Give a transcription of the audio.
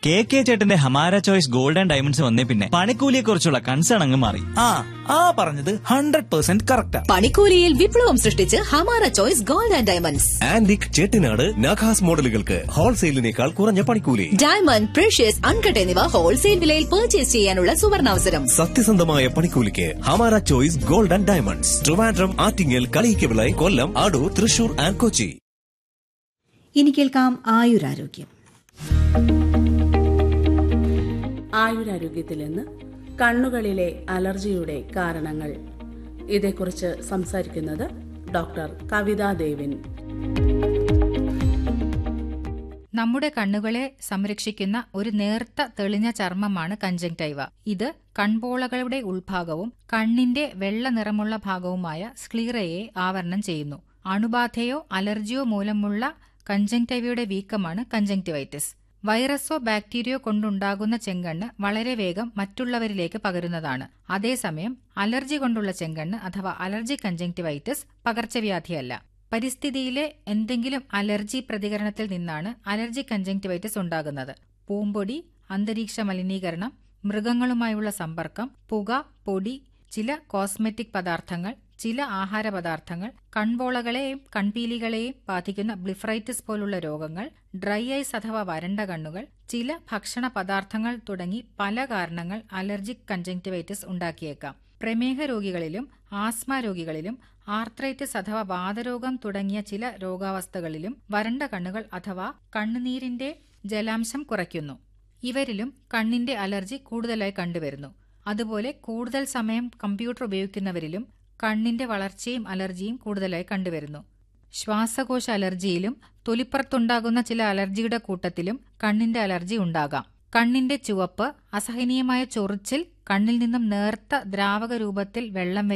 K K ചേട്ടന്റെ ഹമാര choice gold and diamonds വന്നേ പിന്നെ പണിക്കൂലിയെ കുറിച്ചുള്ള കൺസേൺ അങ്ങ് മാറി ആ ആ പറഞ്ഞത് ഹൺഡ്രഡ് പെർസെന്റ് കറക്റ്റാ പണിക്കൂലിയിൽ വിപ്ലവം സൃഷ്ടിച്ച് Hamara choice gold and diamonds antique Chettinad Nakhas മോഡലുകൾക്ക് ഹോൾസെയിലിനേക്കാൾ കുറഞ്ഞ പണിക്കൂലി ഡയമണ്ട് പ്രഷ്യസ് അൺകട്ട് എന്നിവ ഹോൾസെയിൽ വിലയിൽ പർച്ചേസ് ചെയ്യാനുള്ള സുവർണാവസരം സത്യസന്ധമായ പണിക്കൂലിക്ക് Hamara choice gold and diamonds Trivandrum Attingal Kaliyakkavilai Kollam Adoor Thrissur and Kochi ഇനി കേൾക്കാം ആയുരാരോഗ്യം ആയുരാരോഗ്യത്തിൽ നിന്ന് കണ്ണുകളിലെ അലർജിയുടെ കാരണങ്ങൾ ഇതേക്കുറിച്ച് സംസാരിക്കുന്നത് ഡോക്ടർ കവിതാ ദേവിൻ നമ്മുടെ കണ്ണുകളെ സംരക്ഷിക്കുന്ന ഒരു നേർത്ത തെളിഞ്ഞ ചർമ്മമാണ് കഞ്ചങ്ടൈവ ഇത് കൺപോളകളുടെ ഉൾഭാഗവും കണ്ണിന്റെ വെള്ള നിറമുള്ള ഭാഗവുമായ സ്ക്ലീറയെ ആവരണം ചെയ്യുന്നു അണുബാധയോ അലർജിയോ മൂലമുള്ള കഞ്ചങ്ടൈവയുടെ വീക്കമാണ് കഞ്ചങ്ടിവൈറ്റിസ് വൈറസോ ബാക്ടീരിയോ കൊണ്ടുണ്ടാകുന്ന ചെങ്കണ്ണ് വളരെ വേഗം മറ്റുള്ളവരിലേക്ക് പകരുന്നതാണ് അതേസമയം അലർജി കൊണ്ടുള്ള ചെങ്കണ്ണ് അഥവാ അലർജി കഞ്ചങ്ടിവൈറ്റിസ് പകർച്ചവ്യാധിയല്ല പരിസ്ഥിതിയിലെ എന്തെങ്കിലും അലർജി പ്രതികരണത്തിൽ നിന്നാണ് അലർജി കഞ്ചങ്ടിവൈറ്റിസ് ഉണ്ടാകുന്നത് പൂമ്പൊടി അന്തരീക്ഷ മലിനീകരണം മൃഗങ്ങളുമായുള്ള സമ്പർക്കം പുക പൊടി ചില കോസ്മെറ്റിക് പദാർത്ഥങ്ങൾ ചില ആഹാര പദാർത്ഥങ്ങൾ കൺപോളകളെയും കൺപീലികളെയും ബാധിക്കുന്ന ബ്ലിഫ്രൈറ്റിസ് പോലുള്ള രോഗങ്ങൾ ഡ്രൈ ഐസ് അഥവാ വരണ്ട കണ്ണുകൾ ചില ഭക്ഷണ പദാർത്ഥങ്ങൾ തുടങ്ങി പല കാരണങ്ങൾ അലർജിക് കഞ്ചങ്ടിവൈറ്റിസ് ഉണ്ടാക്കിയേക്കാം പ്രമേഹ രോഗികളിലും ആസ്മ രോഗികളിലും ആർത്രൈറ്റിസ് അഥവാ വാതരോഗം തുടങ്ങിയ ചില രോഗാവസ്ഥകളിലും വരണ്ട കണ്ണുകൾ അഥവാ കണ്ണുനീരിന്റെ ജലാംശം കുറയ്ക്കുന്നു ഇവരിലും കണ്ണിന്റെ അലർജി കൂടുതലായി കണ്ടുവരുന്നു അതുപോലെ കൂടുതൽ സമയം കമ്പ്യൂട്ടർ ഉപയോഗിക്കുന്നവരിലും കണ്ണിന്റെ വളർച്ചയും അലർജിയും കൂടുതലായി കണ്ടുവരുന്നു ശ്വാസകോശ അലർജിയിലും തൊലിപ്പുറത്തുണ്ടാകുന്ന ചില അലർജിയുടെ കൂട്ടത്തിലും കണ്ണിന്റെ അലർജി ഉണ്ടാകാം കണ്ണിന്റെ ചുവപ്പ് അസഹനീയമായ ചൊറിച്ചിൽ കണ്ണിൽ നിന്നും നേർത്ത ദ്രാവക രൂപത്തിൽ വെള്ളം